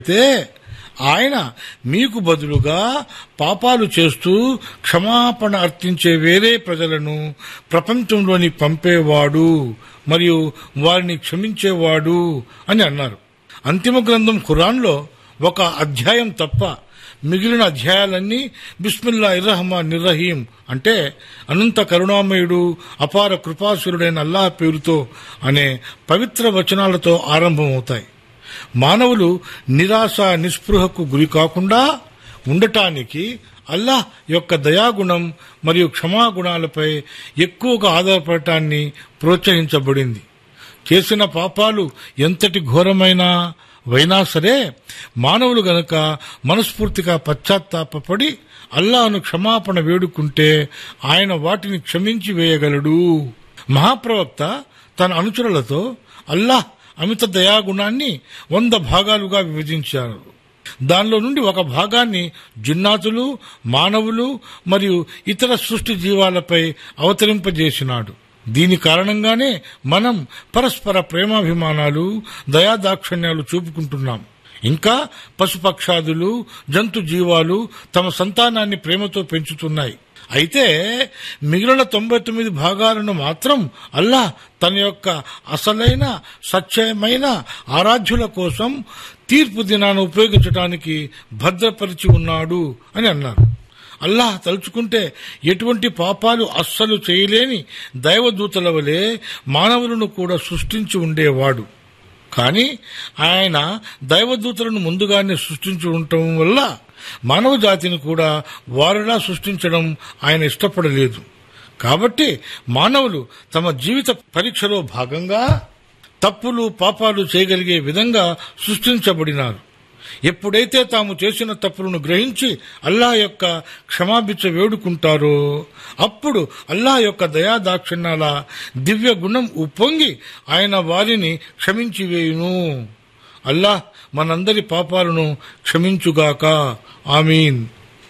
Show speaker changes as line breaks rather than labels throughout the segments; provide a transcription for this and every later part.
అయితే ఆయన మీకు బదులుగా పాపాలు చేస్తూ క్షమాపణ అర్థించే వేరే ప్రజలను ప్రపంచంలోని పంపేవాడు మరియు వారిని క్షమించేవాడు అని అన్నారు అంతిమ గ్రంథం ఖురాన్లో ఒక అధ్యాయం తప్ప మిగిలిన అధ్యాయాలన్నీ బిస్మిల్లా ఇర్రహమాన్ నిర్రహీం అంటే అనంత కరుణామయుడు అపార కృపాసురుడైన అల్లాహ్ పేరుతో అనే పవిత్ర వచనాలతో ఆరంభమవుతాయి మానవులు నిరాశ నిస్పృహకు గురి కాకుండా ఉండటానికి అల్లాహ్ యొక్క దయాగుణం మరియు క్షమాగుణాలపై ఎక్కువగా ఆధారపడటాన్ని ప్రోత్సహించబడింది చేసిన పాపాలు ఎంతటి ఘోరమైనా వైనా సరే మానవులు గనక మనస్ఫూర్తిగా పశ్చాత్తాపపడి అల్లాహను క్షమాపణ వేడుకుంటే ఆయన వాటిని క్షమించి వేయగలడు మహాప్రవక్త తన అనుచరులతో అల్లాహ్ అమిత దయాగుణాన్ని వంద భాగాలుగా విభజించారు దానిలో నుండి ఒక భాగాన్ని జిన్నాతులు మానవులు మరియు ఇతర సృష్టి జీవాలపై అవతరింపజేసినాడు దీని కారణంగానే మనం పరస్పర ప్రేమాభిమానాలు దయాదాక్షణ్యాలు చూపుకుంటున్నాం ఇంకా పశుపక్షాదులు జంతు జీవాలు తమ సంతానాన్ని ప్రేమతో పెంచుతున్నాయి అయితే మిగిలిన తొంభై తొమ్మిది భాగాలను మాత్రం అల్లాహ్ తన యొక్క అసలైన సత్యమైన ఆరాధ్యుల కోసం తీర్పు దినాన్ని ఉపయోగించడానికి భద్రపరిచి ఉన్నాడు అని అన్నారు అల్లాహ్ తలుచుకుంటే ఎటువంటి పాపాలు అస్సలు చేయలేని దైవదూతల వలె మానవులను కూడా సృష్టించి ఉండేవాడు కానీ ఆయన దైవదూతలను ముందుగానే సృష్టించి ఉండటం వల్ల మానవ జాతిని కూడా వారిలా సృష్టించడం ఆయన ఇష్టపడలేదు కాబట్టి మానవులు తమ జీవిత పరీక్షలో భాగంగా తప్పులు పాపాలు చేయగలిగే విధంగా సృష్టించబడినారు ఎప్పుడైతే తాము చేసిన తప్పులను గ్రహించి అల్లా యొక్క క్షమాభిచ్చ వేడుకుంటారో అప్పుడు అల్లా యొక్క దయాదాక్షిణ్యాల దివ్య గుణం ఉప్పొంగి ఆయన వారిని క్షమించి వేయును అల్లాహ్ మనందరి పాపాలను క్షమించుగాక ఆమీన్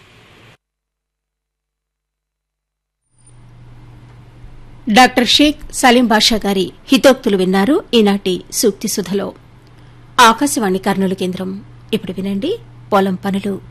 డాక్టర్ షేక్ సలీం బాషా గారి హితోక్తులు విన్నారు ఈనాటి సూక్తి సుధలో ఆకాశవాణి కర్నూలు కేంద్రం ఇప్పుడు వినండి పొలం పనులు